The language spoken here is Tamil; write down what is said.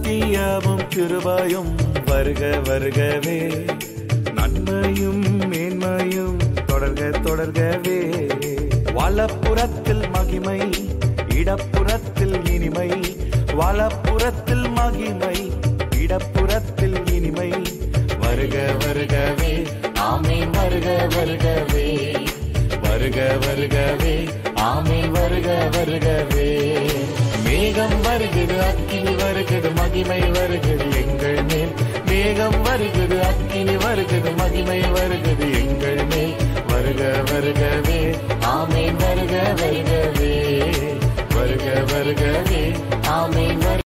நித்தியமும் கிருபாயும் வருக வருகவே நன்மையும் மேன்மையும் தொடர்க தொடர்கவே வலப்புறத்தில் மகிமை இடப்புறத்தில் இனிமை வலப்புறத்தில் மகிமை இடப்புறத்தில் இனிமை வருக வருகவே ஆமீன் வருக வருகவே வருக வருகவே ஆமீன் வருக வருகவே மேகம் வருகிறது அக்கினி வருகிறது மகிமை வருகிறது எங்கள் மேல் மேகம் வருகிறது அக்கினி வருகிறது மகிமை வருகிறது